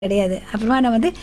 கிடையாது அப்புறமா நம்ம வந்து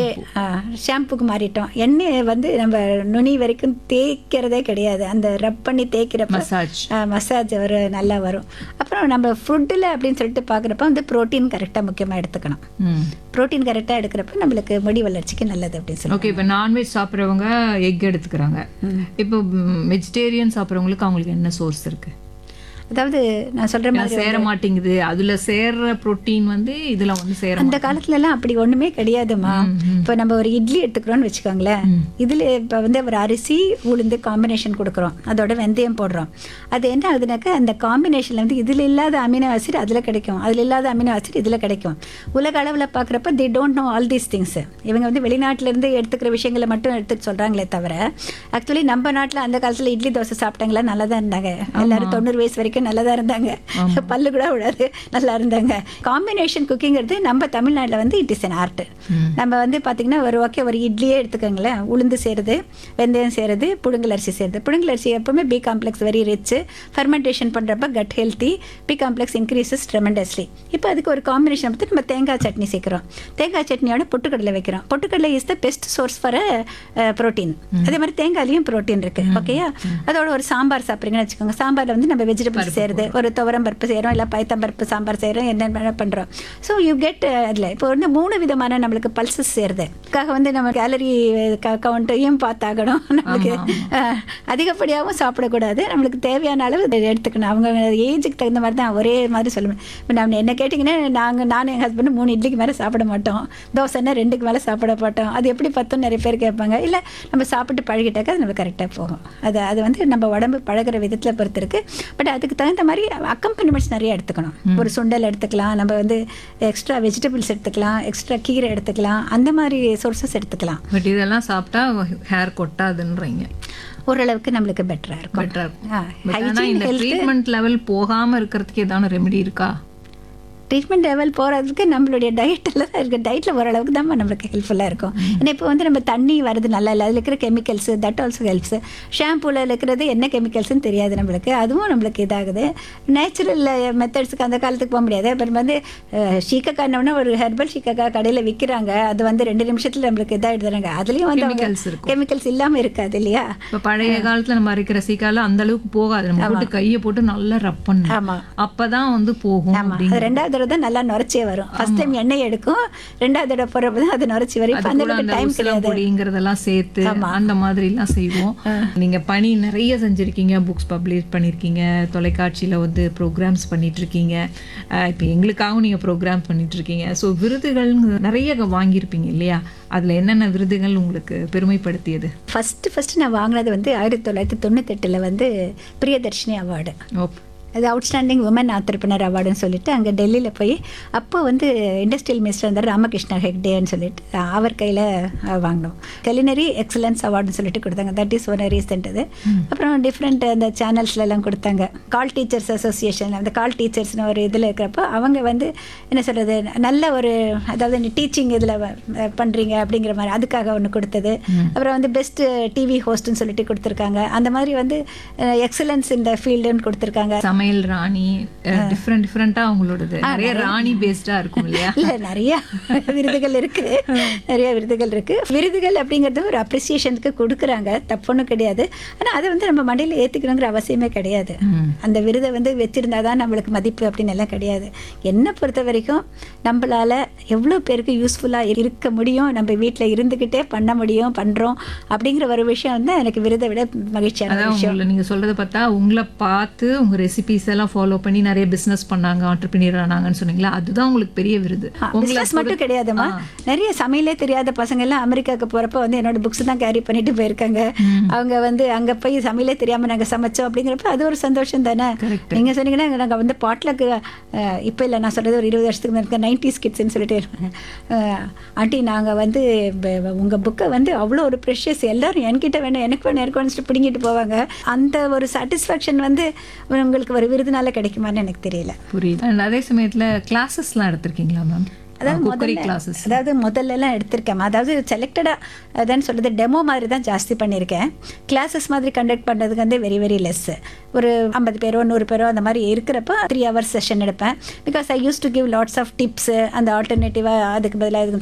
ஷாம்புக்கு மாறிட்டோம் எண்ணெய் வந்து நம்ம நுனி வரைக்கும் தேய்க்கிறதே கிடையாது அந்த ரப் பண்ணி தேய்க்கிறப்ப மசாஜ் மசாஜ் ஒரு நல்லா வரும் அப்புறம் நம்ம ஃபுட்டில் அப்படின்னு சொல்லிட்டு பார்க்குறப்ப வந்து ப்ரோட்டீன் கரெக்டாக முக்கியமாக எடுத்துக்கணும் ம் ப்ரோட்டீன் கரெக்டாக எடுக்கிறப்ப நம்மளுக்கு முடி வளர்ச்சிக்கு நல்லது அப்படின்னு சொல்லி ஓகே இப்போ நான்வெஜ் சாப்பிட்றவங்க எக் எடுத்துக்கிறாங்க இப்போ வெஜிடேரியன் சாப்பிட்றவங்களுக்கு அவங்களுக்கு என்ன சோர்ஸ் இருக்கு அதாவது நான் சொல்கிற ஏன்னா மாதிரி சேர மாட்டேங்குது அதுல சேர்ற புரோட்டீன் வந்து இதுல வந்து சேர அந்த காலத்துல எல்லாம் அப்படி ஒண்ணுமே கிடையாதுமா இப்போ நம்ம ஒரு இட்லி எடுத்துக்கிறோம்னு வச்சுக்கோங்களேன் இதுல இப்போ வந்து ஒரு அரிசி உளுந்து காம்பினேஷன் கொடுக்குறோம் அதோட வெந்தயம் போடுறோம் அது என்ன ஆகுதுனாக்கா அந்த காம்பினேஷன்ல வந்து இதுல இல்லாத அமினோ ஆசிட் அதுல கிடைக்கும் அதுல இல்லாத அமினோ ஆசிட் இதுல கிடைக்கும் உலக அளவுல பார்க்குறப்ப they don't know all these things இவங்க வந்து வெளிநாட்டுல இருந்து எடுத்துக்கிற விஷயங்களை மட்டும் எடுத்து சொல்றாங்களே தவிர ஆக்சுவலி நம்ம நாட்டுல அந்த காலத்துல இட்லி தோசை சாப்பிட்டாங்களா நல்லா தான் இருந்தாங்க எல்லாரும் தொண்ணூறு வயசு வரைக்கும் நல்லா தான் இருந்தாங்க பல்லு கூட விடாது நல்லா இருந்தாங்க காம்பினேஷன் குக்கிங்கிறது நம்ம தமிழ்நாட்டில் வந்து இட் இஸ் an ஆர்ட் நம்ம வந்து பார்த்தீங்கன்னா ஒரு ஓகே ஒரு இட்லியே எடுத்துக்கோங்களேன் உளுந்து சேருது வெந்தயம் சேருது புழுங்கல் அரிசி சேருது புழுங்கல் அரிசி எப்பவுமே B complex very rich fermentation பண்ணுறப்ப gut healthy B complex increases tremendously இப்போ அதுக்கு ஒரு காம்பினேஷன் பார்த்து நம்ம தேங்காய் சட்னி சேர்க்குறோம் தேங்காய் சட்னியோட பொட்டுக்கடலை வைக்கிறோம் பொட்டுக்கடலை is the best source for protein அதே மாதிரி தேங்காய்லையும் ப்ரோட்டீன் இருக்கு ஓகேயா அதோட ஒரு சாம்பார் சாப்பிட்றீங்கன்னு வச்சுக்கோங்க சாம்பாரில் வந்து நம்ம வெஜிடபிள்ஸ் சேருது ஒரு துவரம் பருப்பு செய்கிறோம் இல்லை பயத்தம் பருப்பு சாம்பார் செய்கிறோம் என்ன பண்ணுறோம் ஸோ யூ கெட் அதில் இப்போ வந்து மூணு விதமான நம்மளுக்கு பல்சஸ் சேருது அதுக்காக வந்து நம்ம கேலரி கவுண்ட்டையும் பார்த்தாகணும் நம்மளுக்கு அஹ், அதிகப்படியாகவும் சாப்பிடக்கூடாது நம்மளுக்கு தேவையான அளவு இதை எடுத்துக்கணும் அவங்க ஏஜுக்கு தகுந்த மாதிரி தான் ஒரே மாதிரி சொல்லுவேன் இப்போ நம்ம என்ன கேட்டிங்கன்னா நாங்கள் நானும் எங்கள் ஹஸ்பண்டும் மூணு இட்லிக்கு மேலே சாப்பிட மாட்டோம் தோசைன்னா ரெண்டுக்கு மேலே சாப்பிட மாட்டோம் அது எப்படி பத்தும் நிறைய பேர் கேட்பாங்க இல்லை நம்ம சாப்பிட்டு பழகிட்டாக்கா அது நம்ம கரெக்டாக போகும் அது அது வந்து நம்ம உடம்பு பழகுற விதத்தில் பொறுத்து இருக்கு பட் அதுக்கு தகுந்த மாதிரி அக்கம்பனிமெண்ட்ஸ் நிறைய எடுத்துக்கணும் ஒரு சுண்டல் எடுத்துக்கலாம் நம்ம வந்து எக்ஸ்ட்ரா வெஜிடபிள்ஸ் எடுத்துக்கலாம் எக்ஸ்ட்ரா கீரை எடுத்துக்கலாம் அந்த மாதிரி சோர்சஸ் எடுத்துக்கலாம் பட் இதெல்லாம் சாப்பிட்டா ஹேர் கொட்டாதுன்றீங்க ஓரளவுக்கு நம்மளுக்கு பெட்டராக இருக்கும் பெட்டரா இருக்கும் ஆ, பட் ஆனா hygiene, இந்த health- ட்ரீட்மெண்ட் லெவல் போகாம இருக்கிறதுக்கு ஏதாவது ரெமெடி இருக்கா ட்ரீட்மெண்ட் லெவல் போகிறதுக்கு நம்மளுடைய டயட்டில் தான் இருக்குது டயட்டில் ஓரளவுக்கு தான் நம்மளுக்கு ஹெல்ப்ஃபுல்லாக இருக்கும் ஏன்னா இப்போ வந்து நம்ம தண்ணி வருது நல்லா இல்லை அதில் இருக்கிற கெமிக்கல்ஸு தட் ஆல்சோ ஹெல்ப்ஸ் ஷாம்பூவில் இருக்கிறது என்ன கெமிக்கல்ஸ்னு தெரியாது நம்மளுக்கு அதுவும் நம்மளுக்கு இதாகுது நேச்சுரல் மெத்தட்ஸுக்கு அந்த காலத்துக்கு போக முடியாது அப்புறம் வந்து ஷீக்கக்கானோன்னா ஒரு ஹெர்பல் ஷீக்கக்கா கடையில் விற்கிறாங்க அது வந்து ரெண்டு நிமிஷத்தில் நம்மளுக்கு இதாகிடுறாங்க அதுலேயும் வந்து Chemicals இருக்கும். கெமிக்கல்ஸ் இல்லாமல் இருக்காது இல்லையா இப்ப பழைய காலத்துல நம்ம அரைக்கிற சீக்கால அந்த அளவுக்கு போகாது நம்ம போட்டு கையை போட்டு நல்லா ரப் பண்ணணும் ஆமாம் அப்பதான் வந்து போகும் ஆமாம் அது ரெண்டாவது தடவை தான் நல்லா நுரைச்சே வரும் ஃபர்ஸ்ட் டைம் எண்ணெய் எடுக்கும் ரெண்டாவது தடவை போகிறப்ப தான் அது நுரைச்சி வரும் இப்போ அது அந்த கூட அளவுக்கு அந்த டைம் உசிலம் கிடையாது பொடிங்கிறதெல்லாம் சேர்த்து அந்த மாதிரி எல்லாம் செய்வோம் நீங்க பணி நிறைய செஞ்சிருக்கீங்க புக்ஸ் பப்ளிஷ் பண்ணிருக்கீங்க தொலைக்காட்சியில வந்து ப்ரோக்ராம்ஸ் பண்ணிட்டு இருக்கீங்க அஹ் இப்ப எங்களுக்காகவும் நீங்க ப்ரோக்ராம் பண்ணிட்டு இருக்கீங்க ஸோ விருதுகள் நிறைய வாங்கியிருப்பீங்க இல்லையா அதுல என்னென்ன விருதுகள் உங்களுக்கு பெருமைப்படுத்தியது ஃபஸ்ட்டு ஃபஸ்ட்டு நான் வாங்கினது வந்து ஆயிரத்தி தொள்ளாயிரத்தி தொண்ணூத்தெட்டில் வந்து பிரியதர்ஷினி அவார்டு ஓப் அது அவுட்ஸ்டாண்டிங் உமன் ஆண்டர்பிரினர் அவார்டுன்னு சொல்லிட்டு அங்கே டெல்லியில் போய் அப்போ வந்து இண்டஸ்ட்ரியல் மினிஸ்டர் இருந்தார் ராமகிருஷ்ணா ஹெக்டேன்னு சொல்லிட்டு அவர் கையில் வாங்கினோம் கெலினரி எக்ஸலன்ஸ் அவார்டுன்னு சொல்லிட்டு கொடுத்தாங்க தட் இஸ் ஒன் ரீசெண்ட் இது அப்புறம் டிஃப்ரெண்ட் அந்த சேனல்ஸ்லலாம் கொடுத்தாங்க கால் டீச்சர்ஸ் அசோசியேஷன் அந்த கால் டீச்சர்ஸ்னு ஒரு இதில் இருக்கிறப்போ அவங்க வந்து என்ன சொல்கிறது நல்ல ஒரு அதாவது நீ டீச்சிங் இதில் பண்ணுறீங்க அப்படிங்கிற மாதிரி அதுக்காக ஒன்று கொடுத்தது அப்புறம் வந்து பெஸ்ட் டிவி ஹோஸ்ட்னு சொல்லிட்டு கொடுத்துருக்காங்க அந்த மாதிரி வந்து எக்ஸலன்ஸ் இந்த ஃபீல்டுன்னு கொடுத்துருக்காங்க சமையல் ராணி டிஃப்ரெண்ட் டிஃப்ரெண்டா உங்களோடது நிறைய ராணி பேஸ்டா இருக்கும் இல்லையா இல்ல நிறைய விருதுகள் இருக்கு நிறைய விருதுகள் இருக்கு விருதுகள் அப்படிங்கிறது ஒரு அப்ரிசியேஷனுக்கு கொடுக்குறாங்க தப்புன்னு கிடையாது ஆனா அதை வந்து நம்ம மண்டையில ஏத்துக்கணுங்கிற அவசியமே கிடையாது ம். அந்த விருதை வந்து வச்சிருந்தாதான் நம்மளுக்கு மதிப்பு அப்படின்னு எல்லாம் கிடையாது என்னை பொறுத்த வரைக்கும் நம்மளால எவ்வளோ பேருக்கு யூஸ்ஃபுல்லாக இருக்க முடியும் நம்ம வீட்டில் இருந்துக்கிட்டே பண்ண முடியும் பண்றோம் அப்படிங்கிற ஒரு விஷயம் வந்து எனக்கு விருதை விட மகிழ்ச்சியான அதான் விஷயம் உங்களை நீங்க சொல்றத பார்த்தா உங்களை பார்த்து உங்க ரெசிபிஸ் எல்லாம் ஃபாலோ பண்ணி நிறைய பிசினஸ் பண்ணாங்க ஆண்டர்பிரினியர் ஆனாங்கன்னு சொன்னீங்களா அதுதான் உங்களுக்கு பெரிய விருது உங்களை பிஸ்னஸ் மட்டும் கிடையாதுமா நிறைய சமையலே தெரியாத பசங்க எல்லாம் அமெரிக்காவுக்கு போறப்ப வந்து என்னோட புக்ஸ் தான் கேரி பண்ணிட்டு போயிருக்காங்க அவங்க வந்து அங்க போய் சமையலே தெரியாம நாங்க சமைச்சோம் அப்படிங்கிறப்ப அது ஒரு சந்தோஷம் தானே Correct. நீங்க சொன்னீங்கன்னா நாங்க வந்து பாட்லக்கு இப்போ இல்லை நான் சொல்றது ஒரு இருபது வருஷத்துக்கு இருக்க நைன்டிஸ் கிட்ஸ்ன்னு சொல்லிட்டு அஹ், ஆண்டி நாங்க வந்து ப- உங்க புக்கை வந்து அவ்வளோ ஒரு ப்ரெஷியஸ் எல்லாரும் என்கிட்ட வேணும் எனக்கு வேணும் எனக்கு வேணும் பிடிங்கிட்டு போவாங்க அந்த ஒரு சாட்டிஸ்ஃபேக்ஷன் வந்து உங்களுக்கு ஒரு விருதுனால கிடைக்குமான்னு எனக்கு தெரியல புரியுது And அதே சமயத்துல கிளாஸஸ்லாம் எடுத்திருக்கீங்களா மேம் அதாவது குக்கரி முதல்ல கிளாஸஸ் அதாவது முதல்ல எல்லாம் எடுத்திருக்கேன் அதாவது செலக்டடாக அதான் சொல்றது டெமோ மாதிரி தான் ஜாஸ்தி பண்ணியிருக்கேன் கிளாஸஸ் மாதிரி கண்டக்ட் பண்ணுறதுக்கு வந்து வெரி வெரி லெஸ் ஒரு ஐம்பது பேரோ நூறு பேரோ அந்த மாதிரி இருக்கிறப்ப த்ரீ ஹவர்ஸ் செஷன் எடுப்பேன் because I used to give lots of tips அந்த ஆல்டர்னேட்டிவாக அதுக்கு பதிலாக இதுக்கு